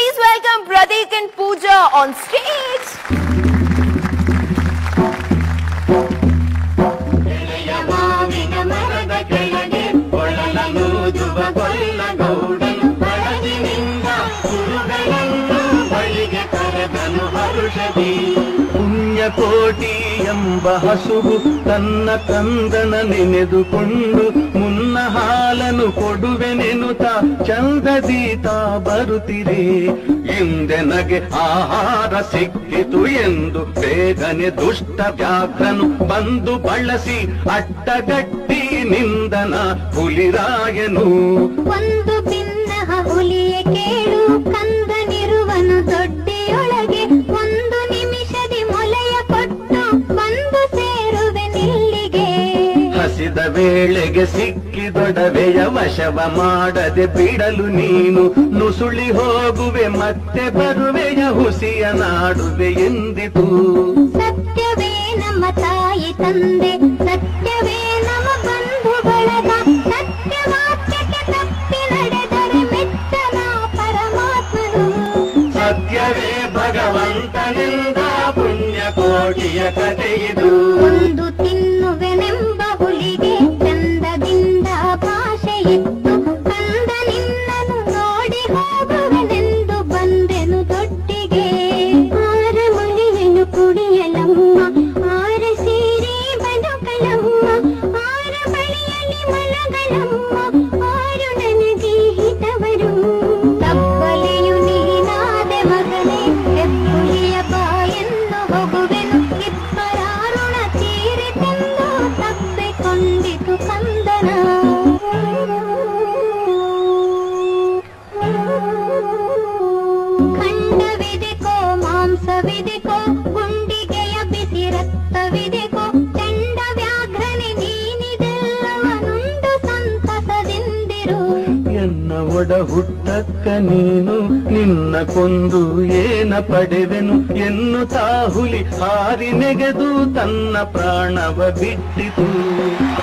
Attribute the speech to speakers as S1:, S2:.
S1: Please welcome Pratik and Pooja on stage.
S2: ಮಾವಿನ ಮರದ ಕೆಳಗೆ ಕೊಳಲನೂದುವ ಕೊಲ್ಲಗೌಡನು ಬಳಲಿನಿಂದ ಕುರುಗಳನ್ನು ಬಳಿಗೆ ಕರೆದನು ಹರುಷದಿ
S3: ಪುಣ್ಯಕೋಟಿ ಎಂಬ ಹಸುವು ತನ್ನ ಕಂದನ ನೆನೆದುಕೊಂಡು ಮುನ್ನ ಹಾಲನು ಕೊಡುವೆನೆನುತ ಚಂದದೀತ ಬರುತ್ತಿರೆ ಇಂದೆನಗೆ ಆಹಾರ ಸಿಕ್ಕಿತು ಎಂದು ಬೇಗನೆ ದುಷ್ಟ ವ್ಯಾಘ್ರನು ಬಂದು ಬಳಸಿ ಅಡ್ಡಗಟ್ಟಿ ನಿಂದನ ಹುಲಿರಾಯನು
S2: ಒಂದು ಭಿನ್ನಹ ಹುಲಿಯ ಕೇಳು ಕಂದನಿರುವನು ದೊಡ್ಡಿಯೊಳಗೆ ಒಂದು ನಿಮಿಷದಿ ಮೊಲೆಯ ಕೊಟ್ಟು ಬಂದು ಸೇರುವೆ ನಿಲ್ಲಿಗೆ
S3: ಹಸಿದ ವೇಳೆಗೆ ಸಿಕ್ಕಿದೊಡವೆಯ ವಶವ ಮಾಡದೆ ಬಿಡಲು ನೀನು ನುಸುಳಿ ಹೋಗುವೆ ಮತ್ತೆ ಬರುವೆಯ ಹುಸಿಯ ನಾಡುವೆ ಎಂದಿತು
S2: ಸತ್ಯವೇ ನಮ್ಮ ತಾಯಿ ತಂದೆ ಸತ್ಯವೇ ನಮ್ಮ ಬಂಧು ಬಳಗ ಸತ್ಯ ವಾಕ್ಯಕ್ಕೆ ತಪ್ಪಿ ನಡೆದರೆ ಮೆಚ್ಚನ ಪರಮಾತ್ಮನು
S3: ಸತ್ಯವೇ ಭಗವಂತನಿಂದ ಪುಣ್ಯ ಕೋಟಿಯ ಕಥೆಯಿದು
S2: ಒಂದು ತಿನ್ನುವೆನೆಂಬ ಹುಲಿಗೆ ಚಂದದಿಂದ ಭಾಷೆ ಇತ್ತು ಕಂದ ನಿನ್ನನು ನೋಡಿ ಹೋಗುವೆನೆಂದು ಬಂದೆನು ದೊಡ್ಡಿಗೆ ಆರ ಮಳೆಯನು ಕುಡಿಯಲಮ್ಮ ಆರ ಸೇರಿ ಬದುಕಲಮ್ಮ ಆರ ಬಳಿಯಲ್ಲಿ ಮಲಗಲಮ್ಮ ಆರು ನನಗೆ ಹಿತವರು ತಬ್ಬಲೆಯು ನೀನಾದೆ ಮಗನೇ ಹೆಬ್ಬುಲಿಯ ಬಾಯನ್ನು ಹೋಗುವೆನು ಇಬ್ಬರ ಋಣ ತೀರಿತೆಂದು ತಪ್ಪಿಕೊಂಡಿತು ಕಂದನ ಖಂಡವಿದೆಕೋ ಮಾಂಸವಿದೆಕೋ ಗುಂಡಿಗೆಯ ಬಿಸಿ ರಕ್ತವಿದೆಕೋ ಚಂಡ ವ್ಯಾಘ್ರನೆ ನೀನಿದೆಲ್ಲವನುಂಡು ಸಂತಸದಿಂದಿರು
S3: ಎನ್ನ ಒಡ ಹುಟ್ಟಕ್ಕ ನೀನು ನಿನ್ನ ಕೊಂದು ಏನ ಪಡೆವೆನು ಎನ್ನುತ್ತಾ ಹುಲಿ ಹಾರಿ ನೆಗೆದು ತನ್ನ ಪ್ರಾಣವ ಬಿಟ್ಟಿತು